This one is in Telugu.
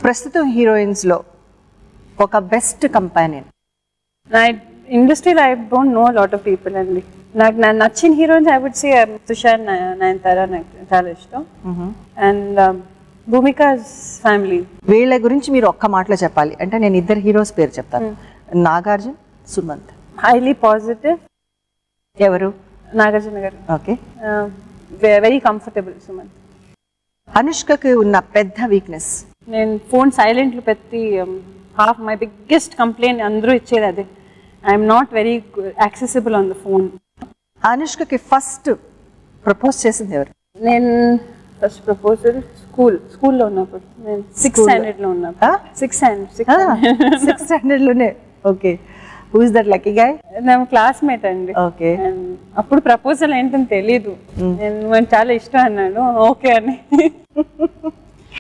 ప్రస్తుతం హీరోయిన్స్ లో ఒక బెస్ట్ కంపానియన్ నా ఇండస్ట్రీలో I don't know lot of people అండి నాకు నా నచ్చిన heroines I would say Tushar నయ- నయనతార నాకు చాలా ఇష్టం అండ్ భూమిక ఫ్యామిలీ వీళ్ళ గురించి మీరు ఒక్క మాటలో చెప్పాలి అంటే నేను ఇద్దరు హీరోస్ పేరు చెప్తాను నాగార్జున సుమంత్ హైలీ పాజిటివ్ ఎవరు నాగార్జున గారు ఓకే వెరీ కంఫర్టబుల్ సుమంత్ అనుష్కకి ఉన్న పెద్ద వీక్నెస్ నేను ఫోన్ సైలెంట్లో పెట్టి హాఫ్ మై బిగ్గెస్ట్ కంప్లైంట్ అందరూ ఇచ్చేది అదే I'm not very accessible on the phone అనుష్కకి ఫస్ట్ ప్రపోజ్ చేసింది ఎవరు నేను ఫస్ట్ ప్రపోజల్ స్కూల్ స్కూల్లో ఉన్నప్పుడు నేను సిక్స్ స్టాండర్డ్లో ఉన్నప్పుడు six standard six six standard లోనే okay who is that lucky guy నా క్లాస్మేట్ అండి ఓకే And అప్పుడు ప్రపోజల్ ఏంటని తెలీదు నేను నువ్వు చాలా ఇష్టం అన్నాడు ఓకే అని